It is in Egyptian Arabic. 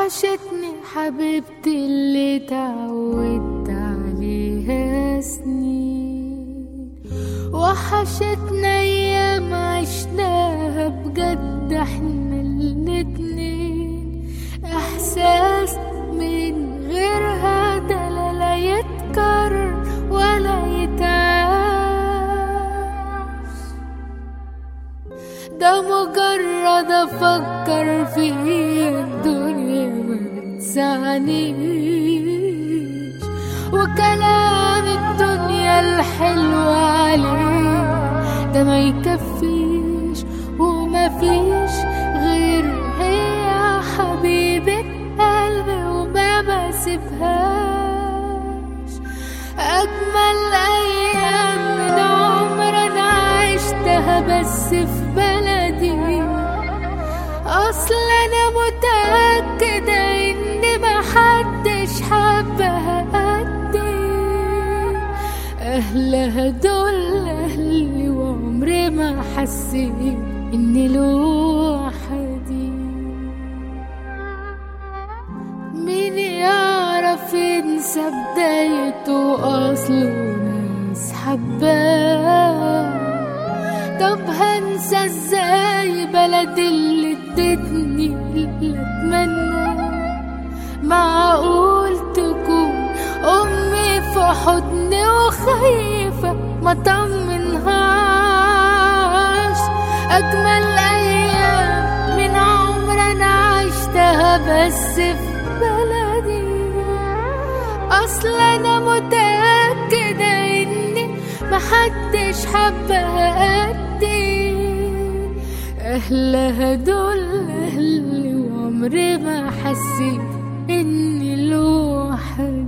وحشتني حبيبتي اللي تعودت عليها سنين وحشتنا ايام عشناها بجد احنا الاتنين احساس من غيرها ده لا لا يتكرر ولا يتعاش ده مجرد افكر فيه الدنيا ما بتسعنيش وكلام الدنيا الحلو عليه ده ما يكفيش وما فيش غير هي حبيبة قلبي وما بسيبهاش أجمل أيام من عمر أنا عشتها بس في بلدي أصل أنا متأكدة إن محدش حبها قدي أهلها دول أهلي وعمري ما حسيت إني لوحدي مين يعرف ينسى بدايته أصله ناس حباه طب هنسى ازاي بلدي اللي ادتني اللي اتمنى معقول تكون امي في حضني وخايفة ما طمنهاش اجمل ايام من عمر انا عشتها بس في بلدي اصل انا متأكدة اني محدش حبها قدي اهلها دول اهلي وعمري ما حسيت اني لوحدي